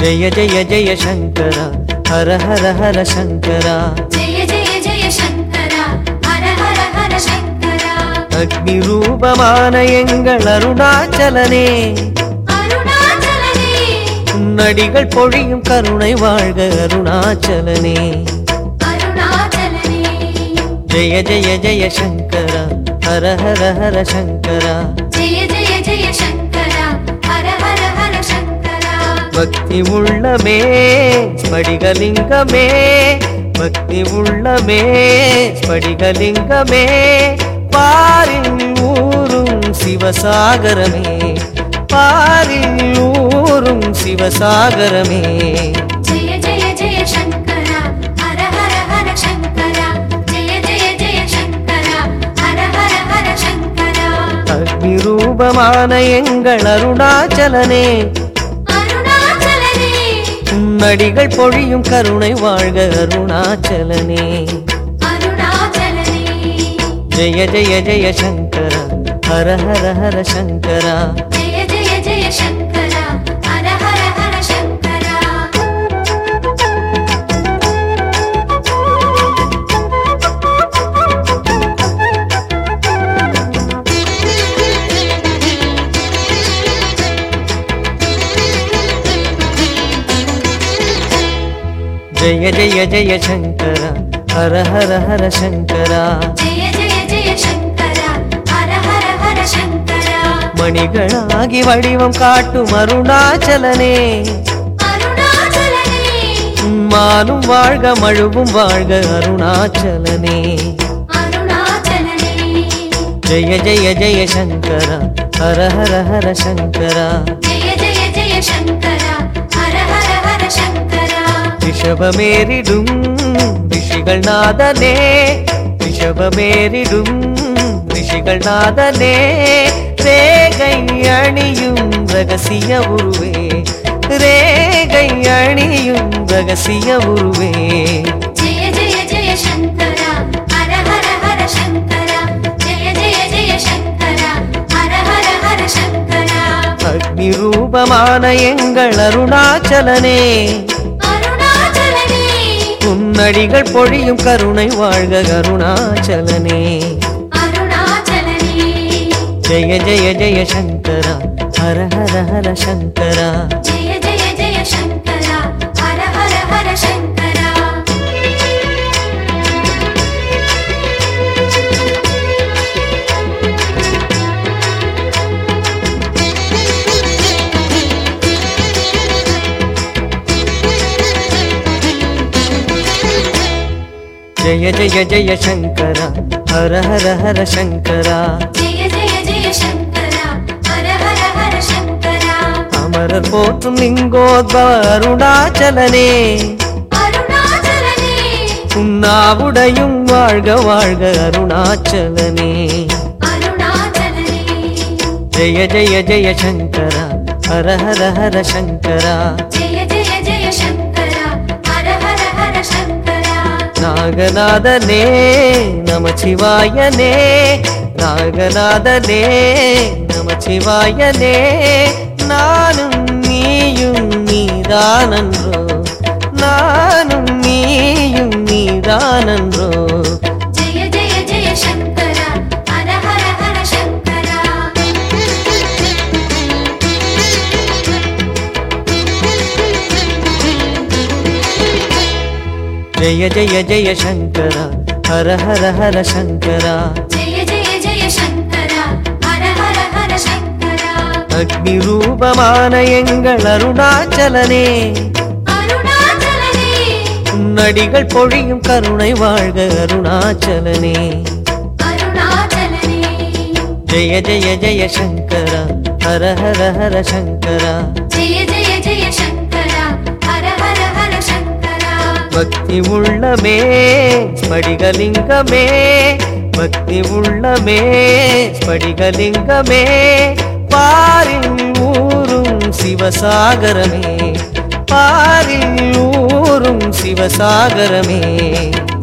ஜெய ஜெய ஜெய சங்கரா ஹர ஹர ஹர சங்கரா ஜெய ஜெய ஜெய சங்கரா ஹர ஹர ஹர சங்கரா அக்னி ரூபமான எங்கள் அருணாச்சலனே அருணாச்சலனே உன்னடிகள் பொழியும் கருணை வாழ்க அருணாச்சலனே அருணாச்சலனே ஜெய ஜெய ஜெய சங்கரா ஹர ஹர ஹர சங்கரா ஜெய ஜெய ஜெய சங்கரா ஹர ஹர ஹர சங்கரா பக்தி உள்ளமே ஸ்படிகலிங்கமே பக்தி உள்ளமே ஸ்படிகலிங்கமே பாரில் ஊரும் சிவசாகரமே பாரில் ஊரும் சிவசாகரமே ஜெய ஜெய ஜெய சங்கரா ஹர ஹர ஹர சங்கரா ஜெய ஜெய ஜெய சங்கரா ஹர ஹர ஹர சங்கரா அக்னி ரூபமான எங்கள் அருணாச்சலனே அருணாச்சலனே உன்னடிகள் பொழியும் கருணை வாழ்க அருணாச்சலனே அருணாச்சலனே ஜெய ஜெய ஜெய சங்கரா ஹர ஹர ஹர சங்கரா ஜெய ஜெய ஜெய சங்கரா ஹர ஹர ஹர சங்கரா ஜெய ஜெய ஜெய சங்கரா ஹர ஹர ஹர சங்கரா ஜெய ஜெய ஜெய சங்கரா ஹர ஹர ஹர சங்கரா மணிகளாகி வடிவம் காட்டும் அருணாச்சலனே அருணாச்சலனே மானும் வாழ்க மழுவும் வாழ்க அருணாச்சலனே அருணாச்சலனே ஜெய ஜெய ஜெய சங்கரா ஹர ஹர ஹர சங்கரா ஜெய ஜெய ஜெய சங்கரா ஹர ஹர ஹர சங்கரா ரிஷபமேறிடும் ரிஷிகள் நாதனே ரிஷபமேறிடும் ரிஷிகள் நாதனே ரேகை அணியும் ரகசிய உருவே ரேகை அணியும் ரகசிய உருவே ஜெய ஜெய ஜெய சங்கரா ஹர ஹர ஹர சங்கரா ஜெய ஜெய ஜெய சங்கரா ஹர ஹர ஹர சங்கரா அக்னி ரூபமான எங்கள் அருணாச்சலனே அருணாச்சலனே உன்னடிகள் பொழியும் கருணை வாழ்க அருணாச்சலனே அருணாச்சலனே ஜெய ஜெய ஜெய சங்கரா ஹர ஹர ஹர சங்கரா ஜெய ஜெய ஜெய சங்கரா ஹர ஹர ஹர சங்கரா ஜெய ஜெய ஜெய சங்கரா ஹர ஹர ஹர சங்கரா ஜெய ஜெய ஜெய சங்கரா ஹர ஹர ஹர சங்கரா அமரர் போற்றும் லிங்கோத்பவ அருணாச்சலனே அருணாச்சலனே உன்னாவுடையும் வாழ்க வாழ்க அருணாச்சலனே அருணாச்சலனே ஜெய ஜெய ஜெய சங்கரா ஹர ஹர ஹர சங்கரா ஜெய ஜெய ஜெய சங்கரா ஹர ஹர ஹர சங்கரா நாகநாதனே நமச்சிவாயனே நாகநாதனே நமச்சிவாயனே நானும் நீயும் நீதானன்றோ நானும் நீயும் நீதானன்றோ ஜெய ஜெய ஜெய சங்கரா ஹர ஹர ஹர சங்கரா ஜெய ஜெய ஜெய சங்கரா ஹர ஹர ஹர சங்கரா ஜெய ஜெய ஜெய சங்கரா ஹர ஹர ஹர சங்கரா அக்னி ரூபமான எங்கள் அருணாச்சலனே அருணாச்சலனே உன்னடிகள் பொழியும் கருணை வாழ்க அருணாச்சலனே அருணாச்சலனே ஜெய ஜெய ஜெய சங்கரா ஹர ஹர ஹர சங்கரா ஜெய ஜெய ஜெய சங்கரா ஹர ஹர ஹர சங்கரா பக்தி உள்ளமே ஸ்படிகலிங்கமே பக்தி உள்ளமே ஸ்படிகலிங்கமே பாரில் ஊரும் சிவசாகரமே பாரில் ஊரும் சிவசாகரமே